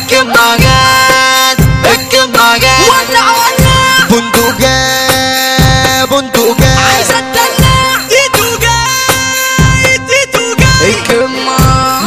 الكماجات الكماجات ولع ولع بندقات بندقات عايز اتدلع ايده جاي ايده جاي الكمة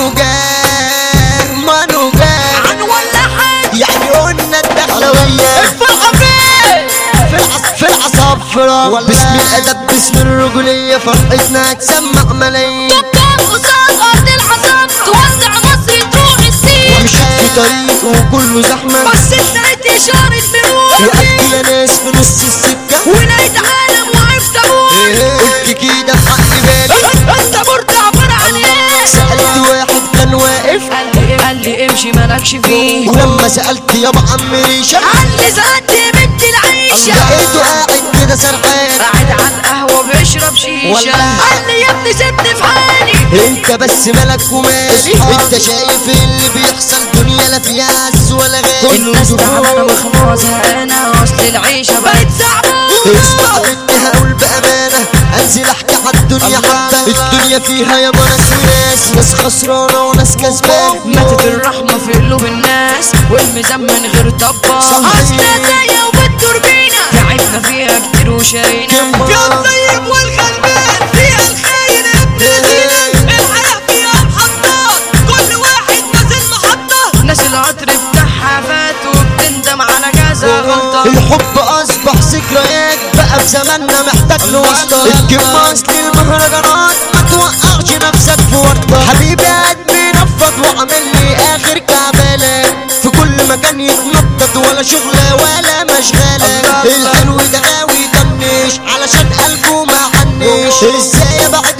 مانوجات مانوجات عن ولا حاجة يعني قلنا الدخلوية ارفع فين في العص في العصافرة باسم الأدب باسم الرجولية فرقتنا هتسمع ملايين كابتن قصاد ارض العصاب توزع مصر تروح السين مشيت في طريق وكله زحمة بس لقيت اشارة مرور وقفت يا ناس في نص السكة ولقيت عالم وعرفت اقول قلت كده في حق بالي انت مرت عبارة عن ايه سألت واحد كان واقف قال لي قال لي امشي مالكش فيه ولما سألت يابا عم ريشة قال لي زهقت يا بنت العيشة لقيته قاعد كده سرحان قاعد على القهوة بيشرب شيشة ولا. قال لي يا ابني سيبني في حالي انت بس مالك ومالي انت شايف اللي بيحصل دنيا لا فيها عز ولا غالي الناس تعبانة مخنوقة زهقانة اصل العيشة بقت صعبة اسمع مني هقول بأمانة انزل احكي على الدنيا حبة الدنيا فيها يا ناس وناس ناس خسرانة وناس كسبانة ماتت الرحمة في قلوب الناس والميزان من غير طبة صحيح. أصل زي وبالتوربينة تعبنا فيها كتير وشرينا كم فيها مرة. الطيب والغلبان فيها الخاين ابن الذين الحياة فيها محطات كل واحد نازل محطة ناس القطر بتاعها فات وبتندم على كذا غلطة الحب اصبح ذكريات بقى في زماننا محتاج له واسطة الكم اصل المهرجانات ما توقعش نفسك في ورطة حبيبي قلبي نفض وعامل لي اخر كعبالة في كل مكان يتنطط ولا شغلة ولا مشغلة الحلو ده غاوي طنش علشان قلبه ما حنش ازاي ابعد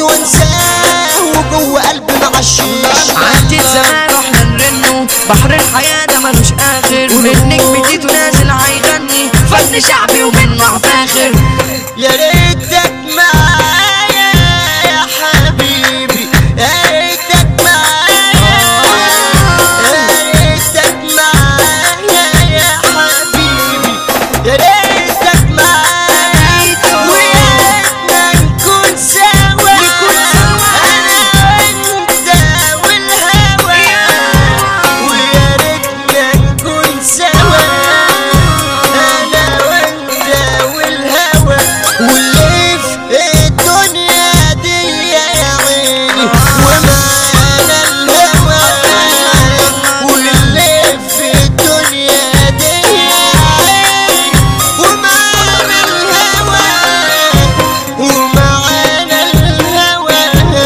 وانساه وجوه قلبي معشيش عدت زمان واحنا نرنه بحر الحياة ده ملوش آخر من نجمتيته نازل هيغني فن شعبي ومنه فاخر يا ريتك معايا يا حبيبي يا ريتك معايا يا ريتك معايا يا حبيبي يا ريتك معايا ويا ريتنا نكون سوا انا وانت والهوى ويا ريتنا نكون سوا انا وانت والهوى واللي في الدنيا دي يا عيني ومعانا الهوى واللي في الدنيا دي يا عيني ومعانا الهوى ومعانا الهوى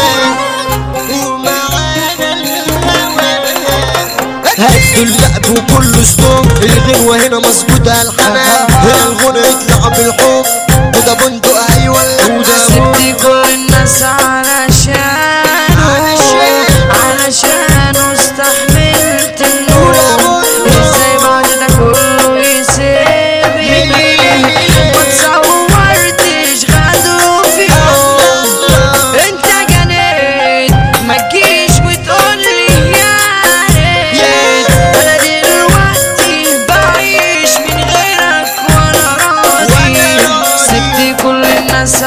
ومعانا الهوى هدوا اللعب وكله ستوب الغنوة هنا مظبوطة الحنان هنا الغنى يطلع بالحب وده بندق ايوه وده سبت كل الناس علشانه علشانه استحملت النور ازاي بعد ده كله يسيبني ما تصورتش غدره في يوم انت جنيت ما تجيش وتقولي يا ريت انا دلوقتي بعيش من غيرك وانا راضي سبت كل الناس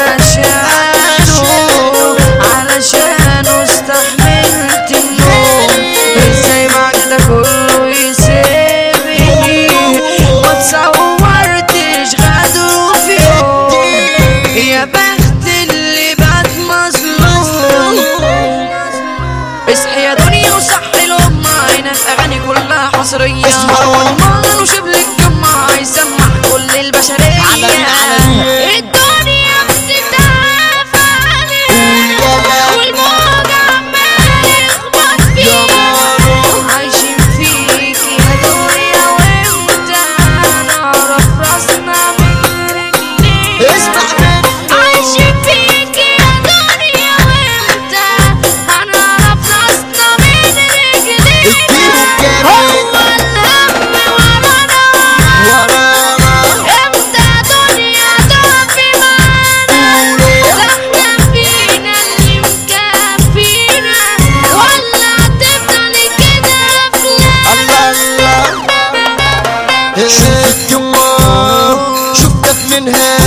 علشانه علشانه استحملت النوم ازاي بعد ده كله يسيبني ما تصورتش غدره في يوم يا بخت اللي بات مظلوم اصحي يا دنيا وصحي الأمة هنا الأغاني كلها حصرية اسمع. والمال وشبل الجمعة هيسمع كل البشرية علني علني. الدنيا بتتعب علينا يلا. والموج عمال يخبط فينا عايشين فيك يا دنيا وانت نعرف راسنا من رجلينا اسمع مني عايشين فيك يا دنيا وانت هنعرف راسنا من رجلينا اديله الجامد. هو الهم ورانا ورانا امتى دنيا تقفي معانا قولوا. احنا فينا اللي مكفينا ولا هتفضل كده الله افلام الله شفت يما شفتك منها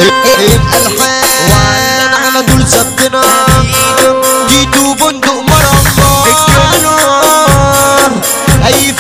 الالحان على طول صدنا جيتوا بندق مرمى اي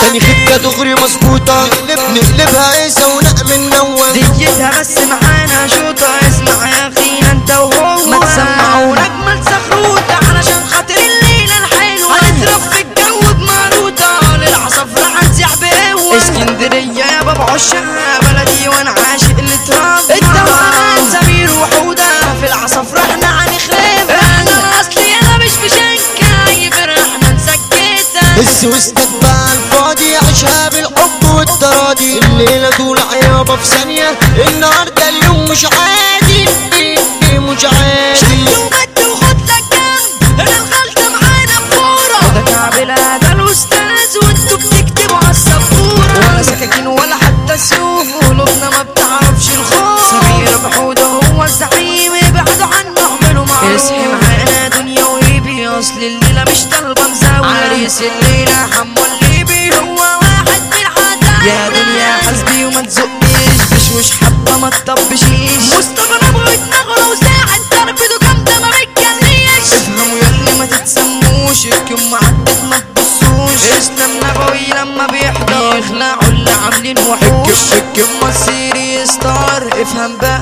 تاني خبكة دغري مظبوطة نقلب نقلبها قيسة ونعمل نوة ديتها بس معانا شوطة اسمع يا اخينا انت وهو ما تسمعوا اجمل سخروطة علشان خاطر الليلة الحلوة هنضرب في الجو بماروطة للعصفرة هنزع بقوة اسكندرية يا بابا عشاها بلدي وانا عاشق اللي اتربى الدوام سمير وحودة في العصفرة احنا هنخربها انا اصلي انا مش في شنكة اي فرقة احنا نسكتها بس وسطك بقى الفاضي عيشها بالحب والتراضي الليلة طول عيابة في ثانية النهاردة اليوم مش عادي مش عادي شد ومد وخد لك جنب هنا الغلطة معانا بفورة ده كعبلة ده الأستاذ وانتوا بتكتبوا على السبورة ولا سكاكين ولا حتى سيوف قلوبنا ما بتعرفش الخوف سمير بحودة هو الزعيم ابعدوا عنه اعملوا معروف اصحي معانا دنيا وهيبي أصل الليلة مش طالبة مزاوية عريس الليلة حمو الليبي هو واحد من العتاوي يا دنيا حسبي وما تزقنيش بشوش حبة ما تطبشيش مصطفى نبغى دماغه لو ساعة تربده جامدة ما بتجليش افهموا ياللي ما تتسموش اركم معدت ما تبصوش اسلام نبوي لما بيحضر يخلعوا اللي عاملين وحوش الكم السيري ستار افهم بقى